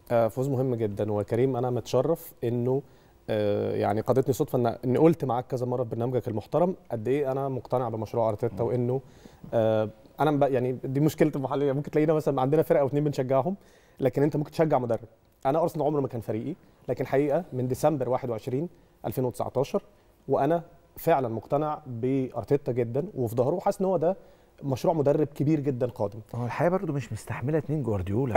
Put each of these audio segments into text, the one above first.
آه، فوز مهم جدا وكريم انا متشرف انه آه، يعني قادتني صدفه ان ان قلت معاك كذا مره في برنامجك المحترم قد ايه انا مقتنع بمشروع ارتيتا وانه آه، انا مب- يعني دي مشكله المحليه ممكن تلاقينا مثلا عندنا فرقه او اتنين بنشجعهم لكن انت ممكن تشجع مدرب انا ارسنال عمره ما كان فريقي لكن حقيقه من ديسمبر 21 2019 وانا فعلا مقتنع بارتيتا جدا وفي ظهره وحاسس ان هو ده مشروع مدرب كبير جدا قادم هو الحقيقه برضه مش مستحمله اتنين جوارديولا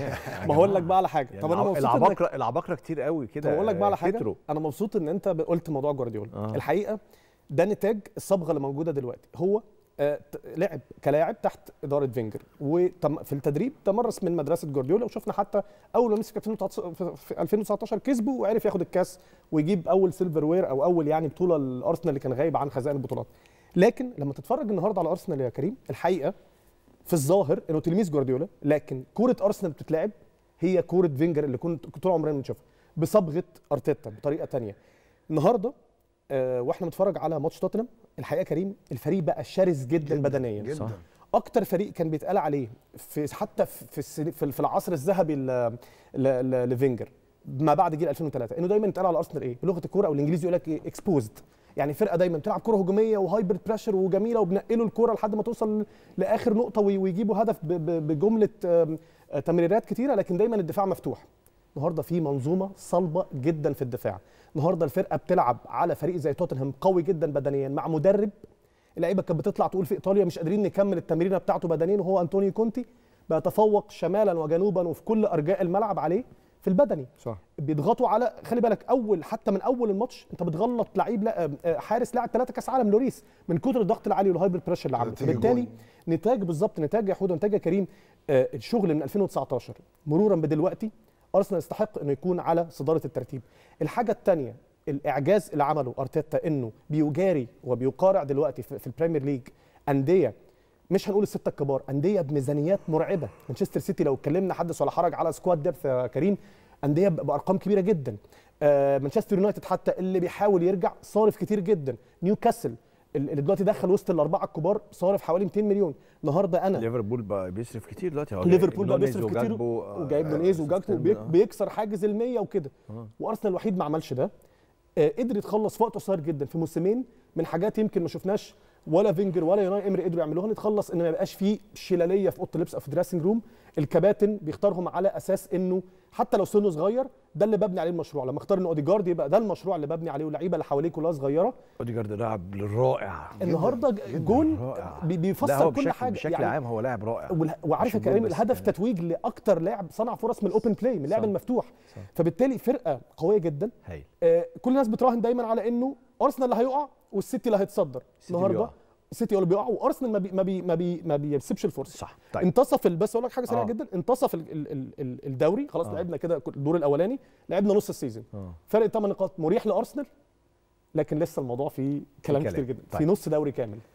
ما هقول لك بقى على حاجه طب انا مبسوط إنك- العباقره العباقره كتير قوي طب كده اقول لك بقى على حاجه كتروا. انا مبسوط ان انت قلت موضوع جوارديولا آه. آه. الحقيقه ده نتاج الصبغه اللي موجوده دلوقتي هو آه، ت- لعب كلاعب تحت اداره فينجر وفي التدريب تمرس من مدرسه جوارديولا وشفنا حتى اول ما مسك 2019 في- في 2019 كسبه وعرف ياخد الكاس ويجيب اول سيلفر وير او اول يعني بطوله الارسنال اللي كان غايب عن خزائن البطولات لكن لما تتفرج النهارده على ارسنال يا كريم الحقيقه في الظاهر انه تلميذ جوارديولا لكن كوره ارسنال بتتلعب هي كوره فينجر اللي كنت طول عمرنا بنشوفها بصبغه ارتيتا بطريقه تانية النهارده آه واحنا بنتفرج على ماتش توتنهام الحقيقه كريم الفريق بقى شرس جدا, جداً بدنيا جدا صح. اكتر فريق كان بيتقال عليه في حتى في في السن- في في العصر الذهبي ل- ل- ل- لفينجر ما بعد جيل 2003 انه دايما يتقال على ارسنال ايه بلغه الكوره او الانجليزي يقول لك ايه اكسبوزد يعني فرقه دايما بتلعب كره هجوميه وهايبر بريشر وجميله وبنقلوا الكوره لحد ما توصل لاخر نقطه وي- ويجيبوا هدف ب- ب- بجمله آم، آه، تمريرات كتيره لكن دايما الدفاع مفتوح النهارده في منظومه صلبه جدا في الدفاع النهارده الفرقه بتلعب على فريق زي توتنهام قوي جدا بدنيا مع مدرب اللعيبه كانت بتطلع تقول في ايطاليا مش قادرين نكمل التمرينه بتاعته بدنيا وهو انطونيو كونتي بيتفوق شمالا وجنوبا وفي كل ارجاء الملعب عليه في البدني صح بيضغطوا على خلي بالك اول حتى من اول الماتش انت بتغلط لعيب لا آه، حارس لاعب ثلاثه كاس عالم لوريس من كتر الضغط العالي والهايبر بريشر اللي عامله نتيجة فبالتالي جول. نتاج بالظبط نتاج يا حوده نتاج يا كريم آه، الشغل من 2019 مرورا بدلوقتي ارسنال يستحق انه يكون على صداره الترتيب الحاجه الثانيه الاعجاز اللي عمله ارتيتا انه بيجاري وبيقارع دلوقتي في في البريمير ليج انديه مش هنقول السته الكبار انديه بميزانيات مرعبه مانشستر سيتي لو اتكلمنا حدث ولا حرج على سكواد ديبث يا كريم انديه ب- بارقام كبيره جدا آه، مانشستر يونايتد حتى اللي بيحاول يرجع صارف كتير جدا نيوكاسل اللي دلوقتي دخل وسط الاربعه الكبار صارف حوالي 200 مليون النهارده انا ليفربول بقى بيصرف كتير دلوقتي هو ليفربول بقى نونيز بيصرف كتير وجاكبو، آه، وجايب آه، نونيز وجاكبو سيستم، بيك- آه. بيكسر حاجز ال 100 وكده آه. وارسنال الوحيد ما عملش ده آه، قدر يتخلص في وقت قصير جدا في موسمين من حاجات يمكن ما شفناش ولا فينجر ولا يوناي امري قدروا يعملوها نتخلص ان ما يبقاش فيه شلاليه في اوضه اللبس او في دراسنج روم الكباتن بيختارهم على اساس انه حتى لو سنه صغير ده اللي ببني عليه المشروع لما اختار ان اوديجارد يبقى ده المشروع اللي ببني عليه واللعيبه اللي حواليه كلها صغيره اوديجارد لاعب رائع النهارده جون رائع. بي- لا بيفسر هو كل بشكل حاجه بشكل عام هو لاعب رائع وال- وعارف يا مش جول كريم بس الهدف كمان. تتويج لاكتر لاعب صنع فرص من الاوبن بلاي من اللعب صح. المفتوح صح. فبالتالي فرقه قويه جدا هايل آه، كل الناس بتراهن دايما على انه ارسنال اللي هيقع والسيتي اللي هيتصدر السيتي النهارده بيقع. السيتي هو اللي بيقع وارسنال ما بي ما بي ما, بي ما بيسيبش الفرصه صح طيب انتصف ال- بس اقول لك حاجه سريعه آه. جدا انتصف ال- ال- ال- ال- الدوري خلاص آه. لعبنا كده الدور الاولاني لعبنا نص السيزون اه فرق 8 نقاط مريح لارسنال لكن لسه الموضوع فيه كلام كلام. كتير جدا طيب. في نص دوري كامل